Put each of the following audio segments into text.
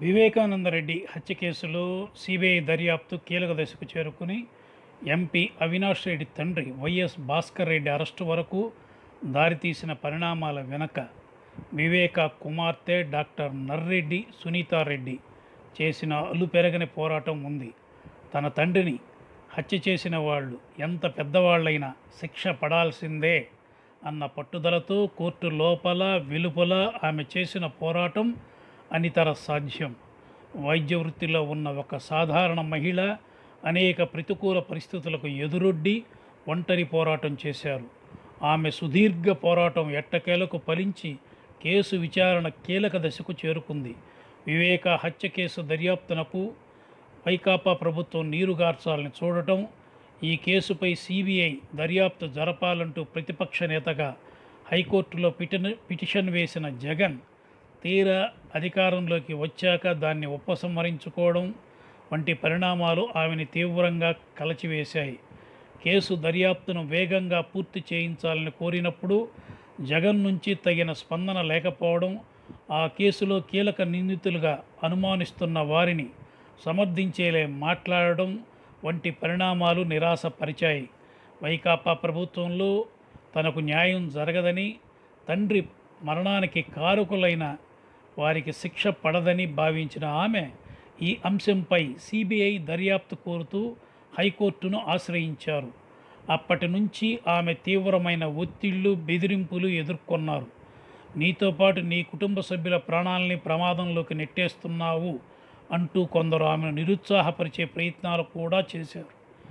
వివేకానందరెడ్డి హత్య కేసులో సిబిఐ దర్యాప్తు కీలక దశకు చేరుకుని ఎంపీ అవినాష్ రెడ్డి తండ్రి వైఎస్ భాస్కర్ రెడ్డి అరెస్టు వరకు దారితీసిన పరిణామాల వెనక వివేక కుమార్తె డాక్టర్ నర్రెడ్డి సునీతారెడ్డి చేసిన అలుపెరగని పోరాటం ఉంది తన తండ్రిని హత్య చేసిన వాళ్ళు ఎంత పెద్దవాళ్ళైనా శిక్ష పడాల్సిందే అన్న పట్టుదలతో కోర్టు లోపల వెలుపల ఆమె చేసిన పోరాటం అనితర సాధ్యం వైద్య వృత్తిలో ఉన్న ఒక సాధారణ మహిళ అనేక ప్రతికూల పరిస్థితులకు ఎదురొడ్డి ఒంటరి పోరాటం చేశారు ఆమె సుదీర్ఘ పోరాటం ఎట్టకేలకు ఫలించి కేసు విచారణ కీలక దశకు చేరుకుంది వివేక హత్య కేసు దర్యాప్తునకు వైకాపా ప్రభుత్వం నీరుగార్చాలని చూడటం ఈ కేసుపై సిబిఐ దర్యాప్తు జరపాలంటూ ప్రతిపక్ష నేతగా హైకోర్టులో పిటిన పిటిషన్ వేసిన జగన్ తీరా అధికారంలోకి వచ్చాక దాన్ని ఉపసంహరించుకోవడం వంటి పరిణామాలు ఆమెని తీవ్రంగా కలచివేశాయి కేసు దర్యాప్తును వేగంగా పూర్తి చేయించాలని కోరినప్పుడు జగన్ నుంచి తగిన స్పందన లేకపోవడం ఆ కేసులో కీలక నిందితులుగా అనుమానిస్తున్న వారిని సమర్థించేలే మాట్లాడడం వంటి పరిణామాలు నిరాశపరిచాయి వైకాపా ప్రభుత్వంలో తనకు న్యాయం జరగదని తండ్రి మరణానికి కారకులైన వారికి శిక్ష పడదని భావించిన ఆమె ఈ అంశంపై సిబిఐ దర్యాప్తు కోరుతూ హైకోర్టును ఆశ్రయించారు అప్పటి నుంచి ఆమె తీవ్రమైన ఒత్తిళ్లు బెదిరింపులు ఎదుర్కొన్నారు నీతో పాటు నీ కుటుంబ సభ్యుల ప్రాణాలని ప్రమాదంలోకి నెట్టేస్తున్నావు అంటూ కొందరు ఆమెను నిరుత్సాహపరిచే ప్రయత్నాలు కూడా చేశారు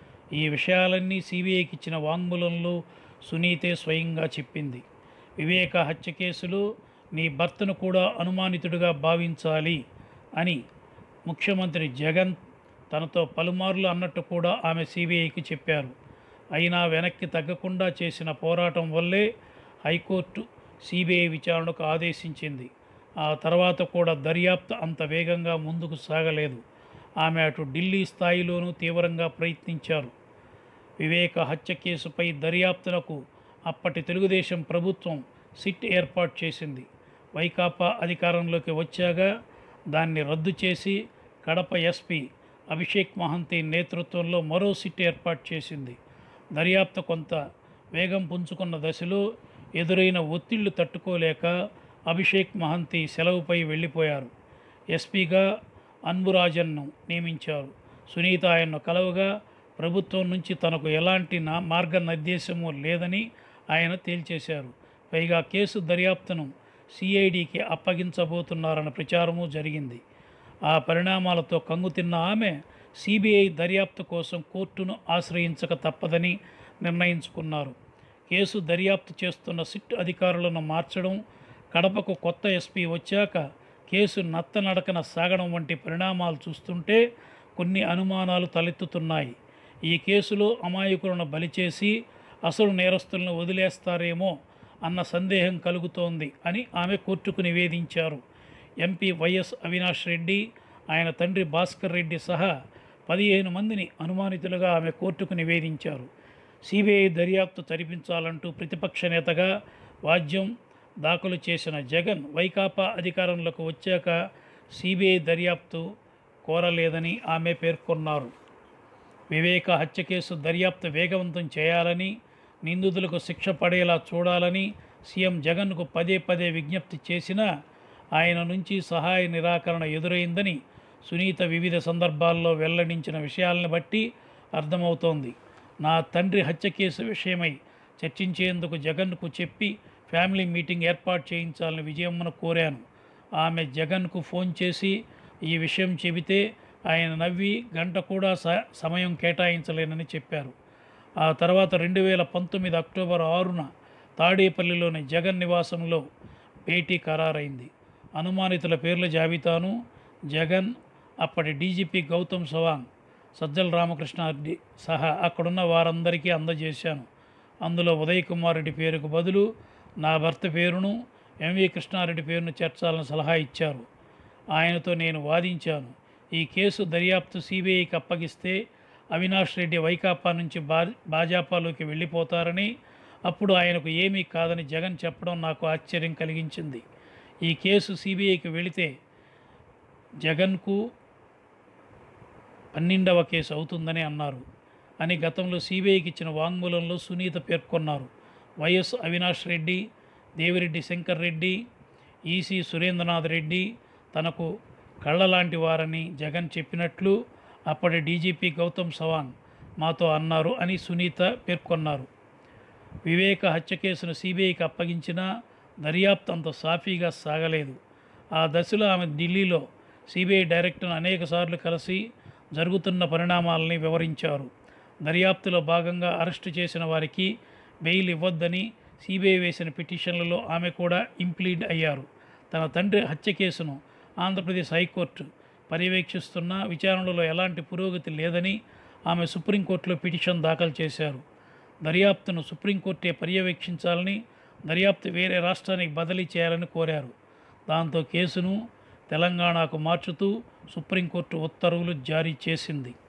ఈ విషయాలన్నీ సిబిఐకి ఇచ్చిన వాంగ్మూలంలో సునీతే స్వయంగా చెప్పింది వివేక హత్య కేసులో నీ భర్తను కూడా అనుమానితుడిగా భావించాలి అని ముఖ్యమంత్రి జగన్ తనతో పలుమార్లు అన్నట్టు కూడా ఆమె సిబిఐకి చెప్పారు అయినా వెనక్కి తగ్గకుండా చేసిన పోరాటం వల్లే హైకోర్టు సిబిఐ విచారణకు ఆదేశించింది ఆ తర్వాత కూడా దర్యాప్తు అంత వేగంగా ముందుకు సాగలేదు ఆమె అటు ఢిల్లీ స్థాయిలోనూ తీవ్రంగా ప్రయత్నించారు వివేక హత్య కేసుపై దర్యాప్తునకు అప్పటి తెలుగుదేశం ప్రభుత్వం సిట్ ఏర్పాటు చేసింది వైకాపా అధికారంలోకి వచ్చాక దాన్ని రద్దు చేసి కడప ఎస్పీ అభిషేక్ మహంతి నేతృత్వంలో మరో సిట్ ఏర్పాటు చేసింది దర్యాప్తు కొంత వేగం పుంజుకున్న దశలో ఎదురైన ఒత్తిళ్లు తట్టుకోలేక అభిషేక్ మహంతి సెలవుపై వెళ్ళిపోయారు ఎస్పీగా అన్బురాజన్ను నియమించారు సునీత ఆయన్ను కలవగా ప్రభుత్వం నుంచి తనకు ఎలాంటి నా మార్గనిర్దేశము లేదని ఆయన తేల్చేశారు పైగా కేసు దర్యాప్తును సిఐడికి అప్పగించబోతున్నారన్న ప్రచారము జరిగింది ఆ పరిణామాలతో కంగుతిన్న ఆమె సిబిఐ దర్యాప్తు కోసం కోర్టును ఆశ్రయించక తప్పదని నిర్ణయించుకున్నారు కేసు దర్యాప్తు చేస్తున్న సిట్ అధికారులను మార్చడం కడపకు కొత్త ఎస్పీ వచ్చాక కేసు నత్తనడకన సాగడం వంటి పరిణామాలు చూస్తుంటే కొన్ని అనుమానాలు తలెత్తుతున్నాయి ఈ కేసులో అమాయకులను బలిచేసి అసలు నేరస్తులను వదిలేస్తారేమో అన్న సందేహం కలుగుతోంది అని ఆమె కోర్టుకు నివేదించారు ఎంపీ వైఎస్ అవినాష్ రెడ్డి ఆయన తండ్రి భాస్కర్ రెడ్డి సహా పదిహేను మందిని అనుమానితులుగా ఆమె కోర్టుకు నివేదించారు సిబిఐ దర్యాప్తు జరిపించాలంటూ ప్రతిపక్ష నేతగా వాద్యం దాఖలు చేసిన జగన్ వైకాపా అధికారంలోకి వచ్చాక సిబిఐ దర్యాప్తు కోరలేదని ఆమె పేర్కొన్నారు వివేక హత్య కేసు దర్యాప్తు వేగవంతం చేయాలని నిందితులకు శిక్ష పడేలా చూడాలని సీఎం జగన్కు పదే పదే విజ్ఞప్తి చేసినా ఆయన నుంచి సహాయ నిరాకరణ ఎదురైందని సునీత వివిధ సందర్భాల్లో వెల్లడించిన విషయాలను బట్టి అర్థమవుతోంది నా తండ్రి హత్య కేసు విషయమై చర్చించేందుకు జగన్కు చెప్పి ఫ్యామిలీ మీటింగ్ ఏర్పాటు చేయించాలని విజయమ్మను కోరాను ఆమె జగన్కు ఫోన్ చేసి ఈ విషయం చెబితే ఆయన నవ్వి గంట కూడా స సమయం కేటాయించలేనని చెప్పారు ఆ తర్వాత రెండు వేల పంతొమ్మిది అక్టోబర్ ఆరున తాడేపల్లిలోని జగన్ నివాసంలో భేటీ ఖరారైంది అనుమానితుల పేర్ల జాబితాను జగన్ అప్పటి డీజీపీ గౌతమ్ సవాంగ్ సజ్జల రామకృష్ణారెడ్డి సహా అక్కడున్న వారందరికీ అందజేశాను అందులో ఉదయ్ కుమార్ రెడ్డి పేరుకు బదులు నా భర్త పేరును ఎంవి కృష్ణారెడ్డి పేరును చేర్చాలని సలహా ఇచ్చారు ఆయనతో నేను వాదించాను ఈ కేసు దర్యాప్తు సిబిఐకి అప్పగిస్తే అవినాష్ రెడ్డి వైకాపా నుంచి బా భాజపాలోకి వెళ్ళిపోతారని అప్పుడు ఆయనకు ఏమీ కాదని జగన్ చెప్పడం నాకు ఆశ్చర్యం కలిగించింది ఈ కేసు సిబిఐకి వెళితే జగన్కు పన్నెండవ కేసు అవుతుందని అన్నారు అని గతంలో సిబిఐకి ఇచ్చిన వాంగ్మూలంలో సునీత పేర్కొన్నారు వైఎస్ అవినాష్ రెడ్డి దేవిరెడ్డి శంకర్ రెడ్డి ఈసీ సురేంద్రనాథ్ రెడ్డి తనకు కళ్ళలాంటి వారని జగన్ చెప్పినట్లు అప్పటి డీజీపీ గౌతమ్ సవాంగ్ మాతో అన్నారు అని సునీత పేర్కొన్నారు వివేక హత్య కేసును సిబిఐకి అప్పగించినా దర్యాప్తు అంత సాఫీగా సాగలేదు ఆ దశలో ఆమె ఢిల్లీలో సిబిఐ డైరెక్టర్ను అనేకసార్లు కలిసి జరుగుతున్న పరిణామాలని వివరించారు దర్యాప్తులో భాగంగా అరెస్టు చేసిన వారికి బెయిల్ ఇవ్వొద్దని సిబిఐ వేసిన పిటిషన్లలో ఆమె కూడా ఇంప్లీడ్ అయ్యారు తన తండ్రి హత్య కేసును ఆంధ్రప్రదేశ్ హైకోర్టు పర్యవేక్షిస్తున్న విచారణలో ఎలాంటి పురోగతి లేదని ఆమె సుప్రీంకోర్టులో పిటిషన్ దాఖలు చేశారు దర్యాప్తును సుప్రీంకోర్టే పర్యవేక్షించాలని దర్యాప్తు వేరే రాష్ట్రానికి బదిలీ చేయాలని కోరారు దాంతో కేసును తెలంగాణకు మార్చుతూ సుప్రీంకోర్టు ఉత్తర్వులు జారీ చేసింది